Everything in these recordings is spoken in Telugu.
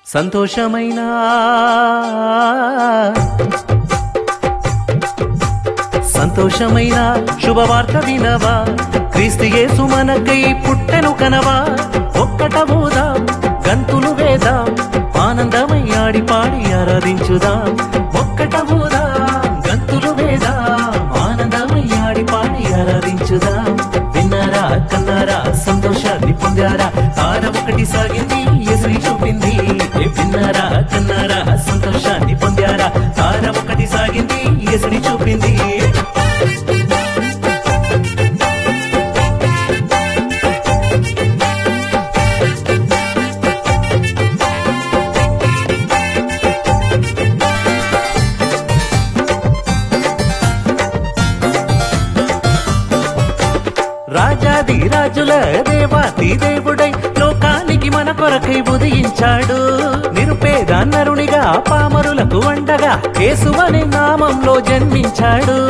సంతోషమైన సంతోషమైన శుభవార్త వినవా క్రీస్తు యేసు మనకై పుట్టెను కనవా ఒక్కటబోదాం గంతులు వేదాం ఆనందమై ఆడి పాడి ఆరాధించుదాం ఒక్కటబోదాం గంతులు వేదాం ఆనందమై ఆడి పాడి ఆరాధించుదాం విన్నారా కన్నారా సంతోషాన్ని పొందారా తార ఒకటి సాగింది ఎసురి చూపింది ఏ విన్నారా కన్నారా సంతోషాన్ని పొందారా తార ఒకటి సాగింది ఎసురి చూపింది రాజాది రాజుల దేవాతి దేవుడై లోకానికి మన కొరకై ఉదయించాడు నిరుపేద నరునిగా పామరులకు వండగా యేసువని నామంలో జన్మించాడు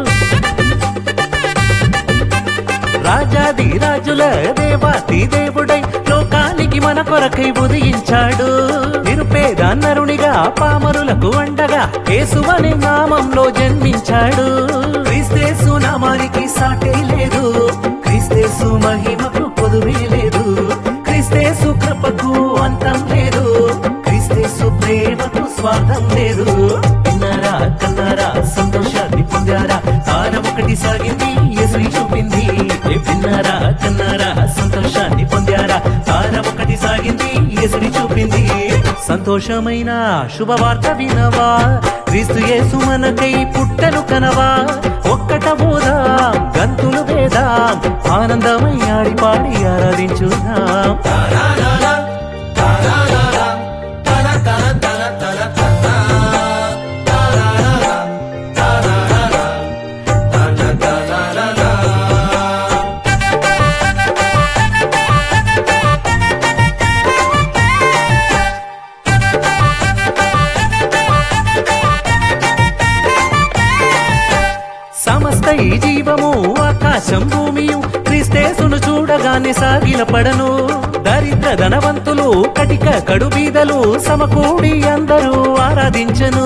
రాజాది రాజుల దేవాతి దేవుడై లోకానికి మన కొరకై ఉదయించాడు నిరుపేద నరునిగా పామరులకు వండగా యేసువని నామంలో జన్మించాడు క్రీస్తేసు నామానికి సాటే లేదు క్రీస్తేసు మహిమకు పొదువే లేదు క్రీస్తేసు కృపకు అంతం లేదు క్రీస్తేసు ప్రేమకు స్వార్థం లేదు విన్నారా కన్నారా సంతోషాన్ని పొందారా తార ఒకటి సాగింది ఎసురి చూపింది ఏ విన్నారా కన్నారా సంతోషాన్ని పొందారా తార ఒకటి సాగింది ఎసురి చూపింది సంతోషమైన శుభవార్త వినవా క్రీస్తు యేసు మనకై పుట్టను కనవా ఒక్కట బోదాం గంతులు వేదాం ఆనందమై ఆడి పాడి ఆరాధించుదాం సమస్త ఈ జీవము ఆకాశం భూమియు క్రీస్తేసును చూడగానే సాగిల పడను దరిద్ర ధనవంతులు కటిక కడుబీదలు సమకూడి అందరూ ఆరాధించను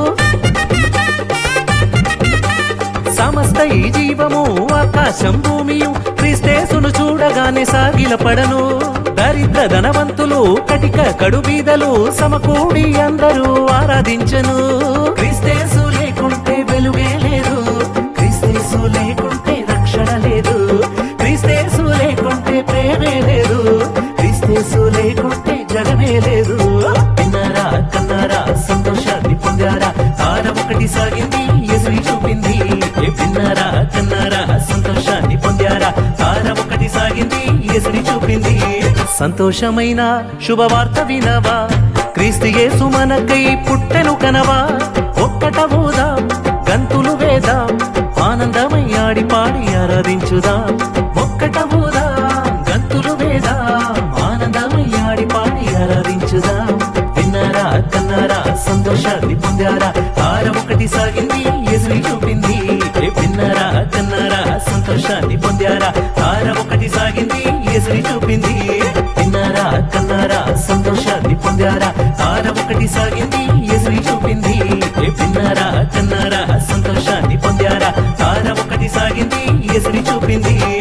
సమస్త ఈ జీవము ఆకాశం భూమియు క్రీస్తేసును చూడగానే సాగిల పడను దరిద్ర ధనవంతులు కటిక కడుబీదలు సమకూడి అందరూ ఆరాధించను క్రీస్తేసు లేకుంటే వెలుగే లేదు క్రీస్తేసు లేకుంటే రక్షణ లేదు క్రీస్తేసు లేకుంటే ప్రేమే లేదు క్రీస్తేసు లేకుంటే జగమే లేదు విన్నారా కన్నారా సంతోషాన్ని పొందారా తార ఒకటి సాగింది ఎసురి చూపింది ఏ విన్నారా కన్నారా సంతోషాన్ని పొందారా తార ఒకటి సాగింది ఎసురి చూపింది సంతోషమైన శుభవార్త వినవా క్రీస్తు యేసు మనకై పుట్టెను కనవా ఒక్కట బోదాం గంతులు వేదాం ఆనందమై ఆడి పాడి ఆరాధించుదాం ఒక్కట బోదాం గంతులు వేదాం ఆనందమై ఆడి పాడి ఆరాధించుదాం విన్నారా కన్నారా సంతోషాన్ని పొందారా తార ఒకటి సాగింది ఎసురి చూపింది ఏ విన్నారా కన్నారా సంతోషాన్ని పొందారా తార ఒకటి సాగింది ఎసురి చూపింది విన్నారా కన్నారా సంతోషాన్ని పొందారా తార ఒకటి సాగింది ఎసురి చూపింది ఏ విన్నారా కన్నారా సంతోషాన్ని పొందారా తార ఒకటి సాగింది ఎసురి చూపింది